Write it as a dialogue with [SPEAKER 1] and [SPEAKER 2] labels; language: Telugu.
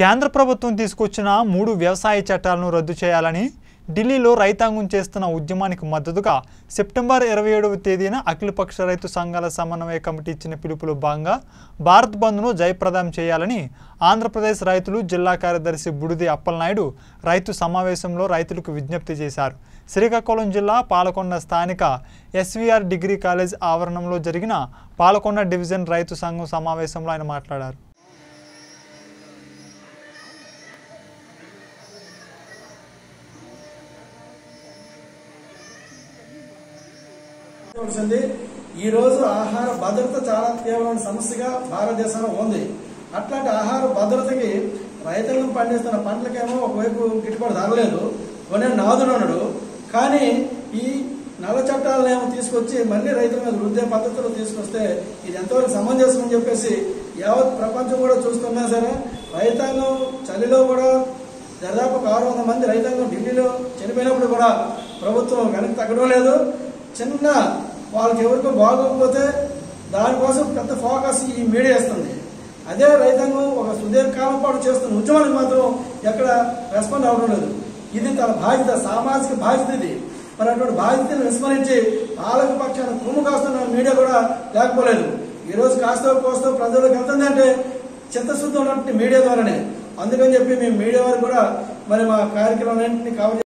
[SPEAKER 1] కేంద్ర ప్రభుత్వం తీసుకొచ్చిన మూడు వ్యవసాయ చట్టాలను రద్దు చేయాలని ఢిల్లీలో రైతాంగం చేస్తున్న ఉద్యమానికి మద్దతుగా సెప్టెంబర్ ఇరవై ఏడవ తేదీన అఖిలపక్ష రైతు సంఘాల సమన్వయ కమిటీ ఇచ్చిన పిలుపులో భాగంగా భారత్ బంద్ను జయప్రదం చేయాలని ఆంధ్రప్రదేశ్ రైతులు జిల్లా కార్యదర్శి బుడిది అప్పలనాయుడు రైతు సమావేశంలో రైతులకు విజ్ఞప్తి చేశారు శ్రీకాకుళం జిల్లా పాలకొండ స్థానిక ఎస్వీఆర్ డిగ్రీ కాలేజ్ ఆవరణంలో జరిగిన పాలకొండ డివిజన్ రైతు సంఘం సమావేశంలో ఆయన మాట్లాడారు
[SPEAKER 2] వచ్చింది ఈ రోజు ఆహార భద్రత చాలా తీవ్రమైన సమస్యగా భారతదేశంలో ఉంది అట్లాంటి ఆహార భద్రతకి రైతాంగం పండిస్తున్న పంటలకేమో ఒకవైపు గిట్టుబాటు ధరలేదు కొనే నాదుడు ఉన్నాడు కానీ ఈ నల్ల చట్టాలను ఏమో తీసుకొచ్చి మళ్ళీ రైతుల మీద వృద్ధి పద్ధతులు తీసుకొస్తే ఇది ఎంతవరకు సమంజసం అని చెప్పేసి యావత్ ప్రపంచం కూడా చూస్తున్నా సరే రైతాంగం చలిలో కూడా దాదాపు ఒక ఆరు వందల మంది రైతాంగం ఢిల్లీలో చనిపోయినప్పుడు కూడా ప్రభుత్వం వెనక్కి తగ్గడం లేదు చిన్న వాళ్ళకి ఎవరికో బాగోకపోతే దానికోసం పెద్ద ఫోకస్ ఈ మీడియా ఇస్తుంది అదే రైతాంగం ఒక సుదీర్ఘకాలం పాటు చేస్తున్న ఉద్యమానికి మాత్రం ఎక్కడ రెస్పాండ్ అవ్వడం లేదు ఇది తన బాధ్యత సామాజిక బాధ్యత ఇది మరి అటువంటి బాధ్యతను విస్మరించి పాలక పక్షాన కొమ్ము కాస్తున్న మీడియా కూడా లేకపోలేదు ఈ రోజు కాస్తో కోస్తో ప్రజలకు వెళ్తుందంటే చిత్తశుద్ధి ఉన్నటువంటి మీడియా ద్వారానే అందుకని చెప్పి మేము మీడియా వారు కూడా మరి మా కార్యక్రమాలన్నింటినీ కవర్